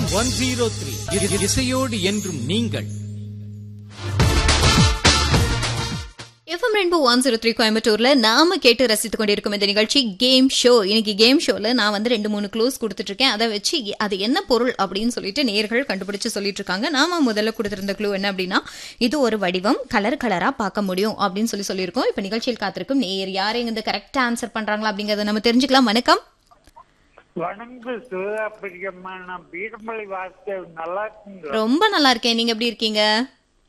one zero three இசையோடு என்றும் நீங்கள் FM rainbow one zero three கோயம்புத்தூர்ல நாம கேட்டு ரசித்துக் கொண்டிருக்கும் இந்த நிகழ்ச்சி கேம் ஷோ இன்னைக்கு கேம் ஷோல நான் வந்து ரெண்டு மூணு க்ளூஸ் கொடுத்துட்டு இருக்கேன் அதை வச்சு அது என்ன பொருள் அப்படின்னு சொல்லிட்டு நேர்கள் கண்டுபிடிச்சு சொல்லிட்டு இருக்காங்க நாம முதல்ல கொடுத்திருந்த க்ளூ என்ன அப்படின்னா இது ஒரு வடிவம் கலர் கலரா பார்க்க முடியும் அப்படின்னு சொல்லி சொல்லியிருக்கோம் இப்ப நிகழ்ச்சியில் காத்திருக்கும் நேயர் யார் இந்த கரெக்டா ஆன்சர் பண்றாங்களா அப்படிங்கறத நம்ம தெரிஞ்சுக்கலாம் வணக்கம் வணங்கு சிவகாப்பிரியம்மா நான் பீடமலை வாசித்தேன் நல்லா இருக்குங்களா ரொம்ப நல்லா இருக்கேன் நீங்க எப்படி இருக்கீங்க